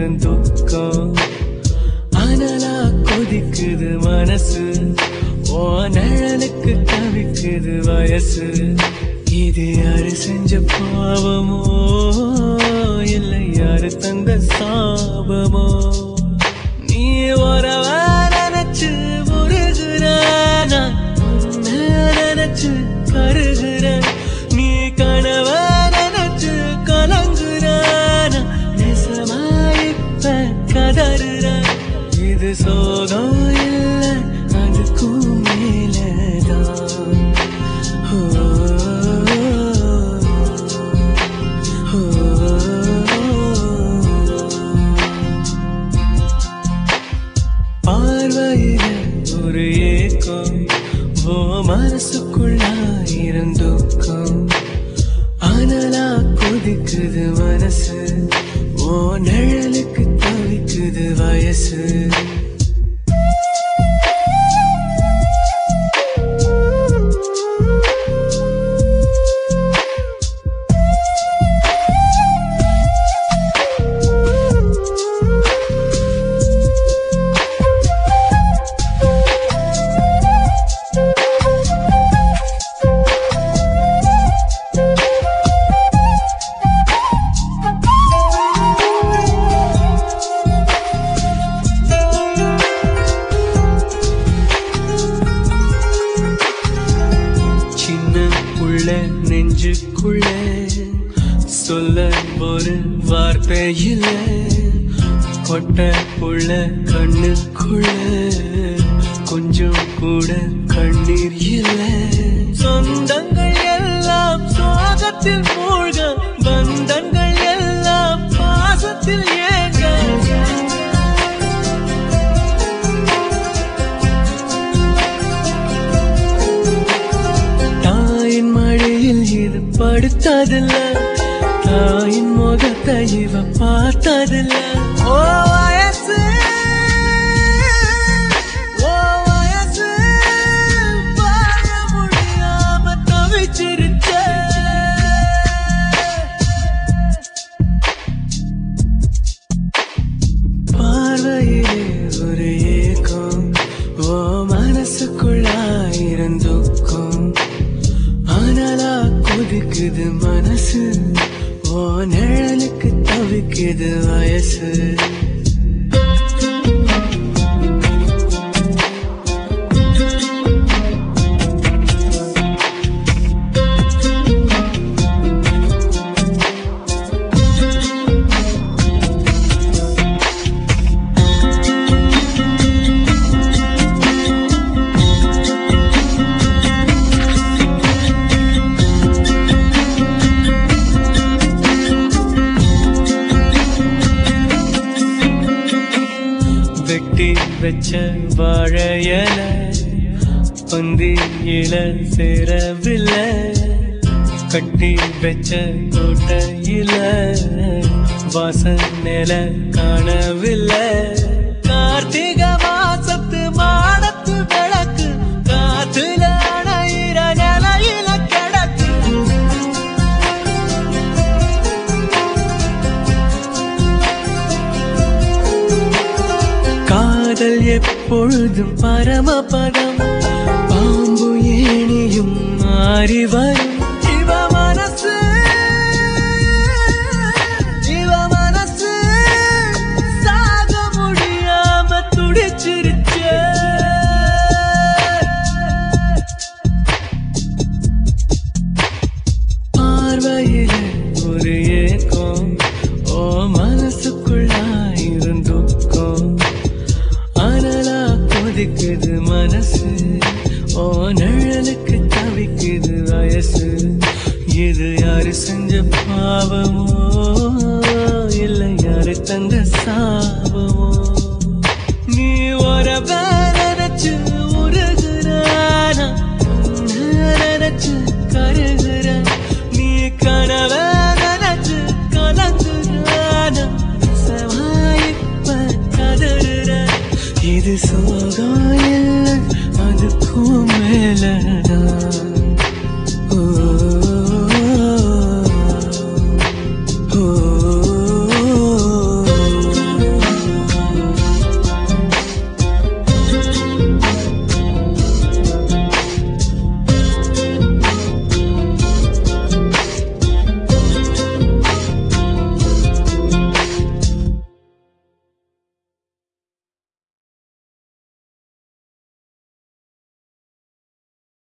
இருந்துக்கம் அனலா கொதிக்குது மனசு ஓ நிழலுக்கு தவிக்குது வயசு இது யாரு செஞ்ச பாவமோ இல்லை யாரு தந்த சாபமோ நீ வரவ நினைச்சு முருகுறானா நினைச்சு கருகுற நீ கனவ நினைச்சு கலங்குறானா நெசமாயிப்ப கதறுற இது சோகம் இல்ல அதுக்கும் மேலதான் ஓ, ஓ, பார்வையில ஒரு ஏக்கம் ஓ மனசுக்குள்ளாயிரம் துக்கம் அனலா கொதிக்குது மனசு ஓ நிழலுக்கு தவிக்குது வயசு சின்ன உள்ள நெஞ்சுக்குள்ள சொல்ல ஒரு வார்த்தை இல்ல கொட்ட உள்ள கண்ணுக்குள்ள கொஞ்சம் கூட கண்ணீர் இல்ல சொந்தங்கள் எல்லாம் சோகத்தில் மூழ்க பந்தங்கள் எல்லாம் பாசத்தில் ஏங்க தாயின் மழையில் இது படுத்ததில்ல தாயின் முகத்தை இவ பார்த்ததில்ல ஓ வயசு ஓ வயசு வாழ முடியாம தவிச்சிருச்சே பார்வையிலே ஒரு ஏக்கம் ஓ மனசுக்குள்ளாயிரம் துக்கம் ஆனாலா கொதிக்குது மனசு ஓ நிழலுக்கு தவிக்குது வயசு வெட்டி வச்ச வாழையல பந்தியில சேரவில்லை கட்டி வச்ச கோட்டையில வாசனைல காணவில்லை கார்த்திகை மாசத்து மாடத்து விளக்கு காத்துல அணையிற நிலையில கிடக்கு காதல் எப்பொழுதும் பரமபதம் பாம்பு ஏணியும் மாறி வரும் இவ மனசு இவ மனசு சாக முடியாம துடிச்சிருச்சே பார்வையில ஒரு ஏக்கம் ஓ மனசுக்குள்ளாயிரும் துக்கம் அனலா கொதிக்குது மனசு ஓ நிழலுக்கு தவிக்குது வயசு இது யாரு செஞ்ச பாவமோ இல்லை யாரு தந்த சாபமோ நீ வரவ நினைச்சு உருகுறானா நினைச்சு கருகுற நீ கனவ நினைச்சு கலங்குறானா சவாயிப்ப கதறுற இது சோகம் இல்லை அதுக்கும் மேலதான்